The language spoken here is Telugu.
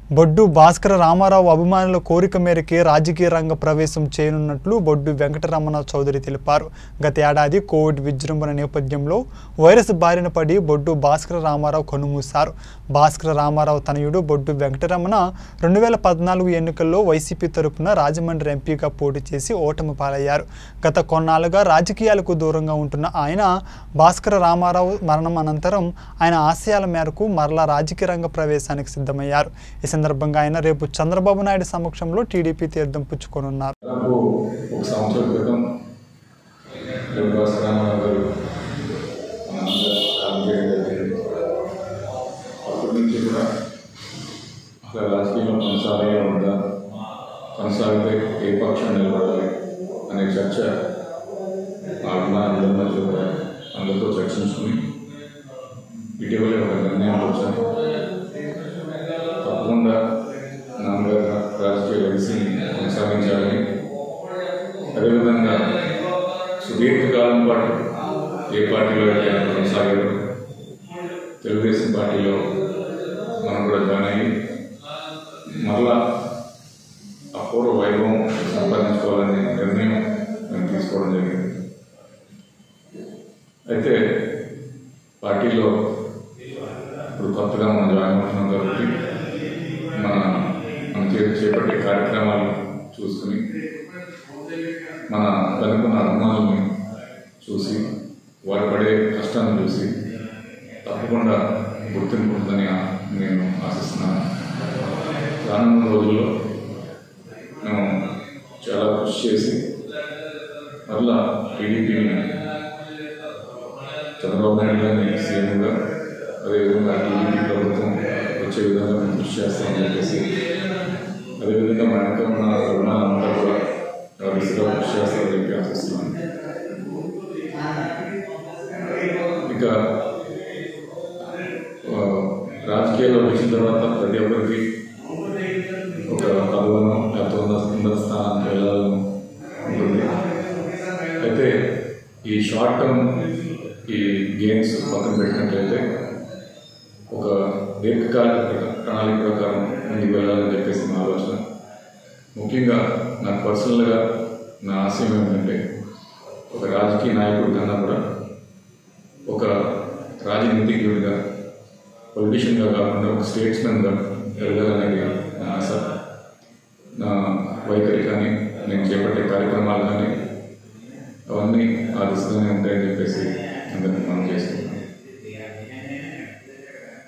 బొడ్డు భాస్కర రామారావు అభిమానుల కోరిక మేరకే రాజకీయ రంగ ప్రవేశం చేయనున్నట్లు బొడ్డు వెంకటరమణ చౌదరి తెలిపారు గత ఏడాది కోవిడ్ విజృంభణ నేపథ్యంలో వైరస్ బారిన పడి బొడ్డు భాస్కర రామారావు కన్నుమూశారు భాస్కర రామారావు తనయుడు బొడ్డు వెంకటరమణ రెండు వేల పద్నాలుగు ఎన్నికల్లో వైసీపీ తరపున రాజమండ్రి ఎంపీగా పోటీ చేసి ఓటమి పాలయ్యారు గత కొన్నాళ్లుగా రాజకీయాలకు దూరంగా ఉంటున్న ఆయన భాస్కర రామారావు మరణం అనంతరం ఆయన ఆశయాల మేరకు మరలా రాజకీయ రంగ ప్రవేశానికి సిద్ధమయ్యారు ఈ సందర్భంగా ఆయన రేపు చంద్రబాబు నాయుడు సమక్షంలో టీడీపీ తీర్థం పుచ్చుకోనున్నారు దాదాపు ఒక సంవత్సరం క్రితం దుర్గాస్ రామారావు గారు మన అందరూ కాల్ చేయడం జరిగింది అప్పటి నుంచి కూడా అసలు రాజకీయంలో కొనసాగే ఉందా కొనసాగితే ఏ పక్షం నిలబడాలి అనే చర్చ ఆ అభిమానులందరి మధ్య కూడా అందరితో చర్చించుకుని ఇటీవలే ఒక నిర్ణయం వచ్చాను తప్పకుండా నాన్నగారు రాజకీయ లెగసీని కొనసాగించాలని అదేవిధంగా సుదీర్ఘకాలం పాటు ఏ పార్టీలో అయితే ఆయన కొనసాగారు తెలుగుదేశం పార్టీలో మనం కూడా జాయిన్ అయ్యి మరలా అపూర్వ వైభవం సంపాదించుకోవాలనే నిర్ణయం మేము తీసుకోవడం జరిగింది అయితే పార్టీలో ఇప్పుడు కొత్తగా మనం జాయిన్ అవుతున్నాం కాబట్టి మన మనం చే చేపట్టే కార్యక్రమాలు చూసుకుని మన వెనుకున్న అభిమానుల్ని చూసి వారు పడే కష్టాన్ని చూసి తప్పకుండా గుర్తింపు ఉంటుందని ఆ- నేను ఆశిస్తున్నాను రానున్న రోజుల్లో మేము చాలా కృషి చేసి మరలా టీడీపీని చంద్రబాబు నాయుడు గారిని సీఎంగా అదేవిధంగా టీడీపీ ప్రభుత్వం వచ్చే విధంగా మేము కృషి చేస్తామని చెప్పేసి అదేవిధంగా మా వెనక ఉన్న రుణాలంతా కూడా ఆ దిశగా కృషి చేస్తామని చెప్పి ఆశిస్తున్నాను ఇక ఆ, రాజకీయాల్లో వచ్చిన తర్వాత ప్రతి ఒక్కరికి ఒక పదవులను లేకపోతే ఉన్న ఉన్నత స్థానానికి వెళ్ళాలని ఉంటుంది అయితే ఈ షార్ట్ టర్మ్ ఈ గేమ్స్ పక్కన పెట్టినట్లయితే ఒక దీర్ఘకాలిక ప్ర- ప్రణాళిక ప్రకారం ముందుకు వెళ్ళాలని చెప్పేసి నా ఆలోచన ముఖ్యంగా నాకు పర్సనల్గా నా ఆశయం ఏంటంటే ఒక రాజకీయ నాయకుడి కన్నా కూడా ఒక రాజనీతిజ్ఞుడిగా పొలిటీషియన్గా కాకుండా ఒక స్టేట్స్మెన్గా ఎదగాలనేది నా ఆశ నా వైఖరి కానీ నేను చేపట్టే కార్యక్రమాలు కానీ అవన్నీ ఆ దిశగానే ఉంటాయని చెప్పేసి అందరికీ మనం చేసుకుంటాం